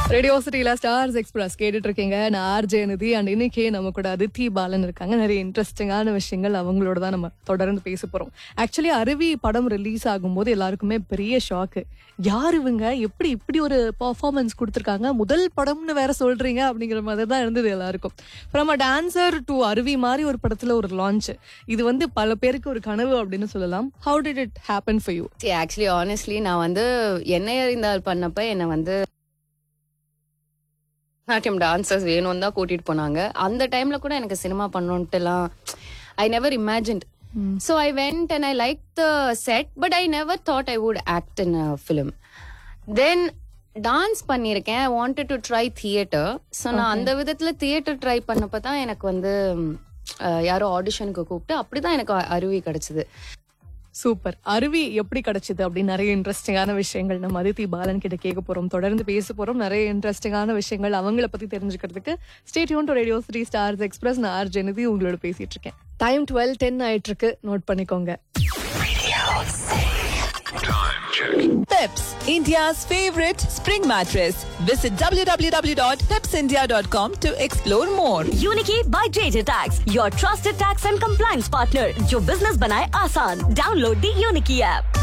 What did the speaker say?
Radio சிட்டியில stars express கேட்டுட்டு இருக்கீங்க நான் ஆர்ஜே நிதி அண்ட் இன்னைக்கு நம்ம கூட அதித்தி பாலன் இருக்காங்க நிறைய இன்ட்ரெஸ்டிங்கான விஷயங்கள் அவங்களோட தான் நம்ம தொடர்ந்து பேச போறோம் ஆக்சுவலி அருவி படம் ரிலீஸ் ஆகும்போது எல்லாருக்குமே பெரிய ஷாக்கு யார் இவங்க எப்படி இப்படி ஒரு பர்ஃபார்மன்ஸ் கொடுத்துருக்காங்க முதல் படம்னு வேற சொல்றீங்க அப்படிங்கிற மாதிரி தான் இருந்தது எல்லாருக்கும் ஃப்ரம் அ டான்சர் டு அருவி மாதிரி ஒரு படத்துல ஒரு லான்ச் இது வந்து பல பேருக்கு ஒரு கனவு அப்படின்னு சொல்லலாம் how did it happen for you actually honestly நான் வந்து என்னை அறிந்தால் பண்ணப்ப என்னை வந்து நாட்டியம் டான்சர்ஸ் வேணும்னு தான் கூட்டிட்டு போனாங்க அந்த டைம்ல கூட எனக்கு சினிமா பண்ணணுன்ட்டுலாம் I never imagined so I went and I like the set but I never thought I would act in film then dance பண்ணியிருக்கேன் I wanted to try theatre so நான் அந்த விதத்துல தியேட்டர் ட்ரை பண்ணப்ப தான் எனக்கு வந்து அஹ், யாரோ ஆடிஷனுக்கு கூப்பிட்டு அப்படிதான் எனக்கு அ- அருவி கிடைச்சது சூப்பர் அருவி எப்படி கிடைச்சது அப்படின்னு நிறைய இன்ட்ரெஸ்டிங்கான விஷயங்கள் நம்ம அதித்தி பாலன் கிட்ட கேட்க போறோம் தொடர்ந்து பேச போறோம் நிறைய இன்ட்ரெஸ்டிங்கான விஷயங்கள் அவங்கள பத்தி தெரிஞ்சுக்கிறதுக்கு stay tuned to radio three stars express நான் ஆர் ஜெனதி உங்களோட பேசிட்டு இருக்கேன் டைம் டுவெல் டென் ஆயிட்டு இருக்கு நோட் பண்ணிக்கோங்க Peps, India's favorite spring mattress. Visit www.pepsindia.com to explore more. यूनिकी by JJ tax your trusted tax and compliance partner जो बिजनेस बनाए आसान डाउनलोड दी यूनिकी ऐप